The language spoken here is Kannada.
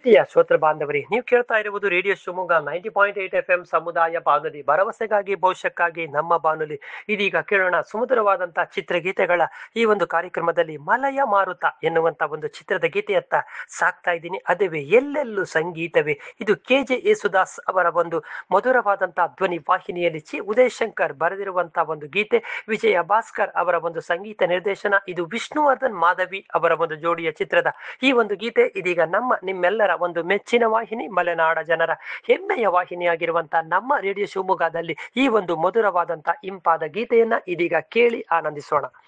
ಪ್ರೀತಿಯ ಶ್ರೋತೃ ಬಾಂಧವರೇ ನೀವು ಕೇಳ್ತಾ ಇರುವುದು radio Shivamogga ninety point eight F M ಸಮುದಾಯ ಬಾನುಲಿ ಭರವಸೆಗಾಗಿ ಭವಿಷ್ಯಕ್ಕಾಗಿ ನಮ್ಮ ಬಾನುಲಿ ಇದೀಗ ಕೇಳೋಣ ಸುಮಧುರವಾದಂತಹ ಚಿತ್ರಗೀತೆಗಳ ಈ ಒಂದು ಕಾರ್ಯಕ್ರಮದಲ್ಲಿ ಮಲಯ ಮಾರುತ ಎನ್ನುವಂತ ಒಂದು ಚಿತ್ರದ ಗೀತೆಯತ್ತ ಸಾಕ್ತಾ ಇದ್ದೀನಿ ಅದುವೇ ಎಲ್ಲೆಲ್ಲೂ ಸಂಗೀತವೇ ಇದು ಕೆ ಜೆ ಯೇಸುದಾಸ್ ಅವರ ಒಂದು ಮಧುರವಾದಂತಹ ಧ್ವನಿ ವಾಹಿನಿಯಲ್ಲಿ ಚಿ ಉದಯ್ ಶಂಕರ್ ಬರೆದಿರುವಂತಹ ಒಂದು ಗೀತೆ ವಿಜಯ ಭಾಸ್ಕರ್ ಅವರ ಒಂದು ಸಂಗೀತ ನಿರ್ದೇಶನ ಇದು ವಿಷ್ಣುವರ್ಧನ್ ಮಾಧವಿ ಅವರ ಒಂದು ಜೋಡಿಯ ಚಿತ್ರದ ಈ ಒಂದು ಗೀತೆ ಇದೀಗ ನಮ್ಮ ನಿಮ್ಮೆಲ್ಲರ ಒಂದು ಮೆಚ್ಚಿನ ವಾಹಿನಿ ಮಲೆನಾಡ ಜನರ ಹೆಮ್ಮೆಯ ವಾಹಿನಿಯಾಗಿರುವಂತಹ ನಮ್ಮ ರೇಡಿಯೋ ಶಿವಮೊಗ್ಗದಲ್ಲಿ ಈ ಒಂದು ಮಧುರವಾದಂತಹ ಇಂಪಾದ ಗೀತೆಯನ್ನ ಇದೀಗ ಕೇಳಿ ಆನಂದಿಸೋಣ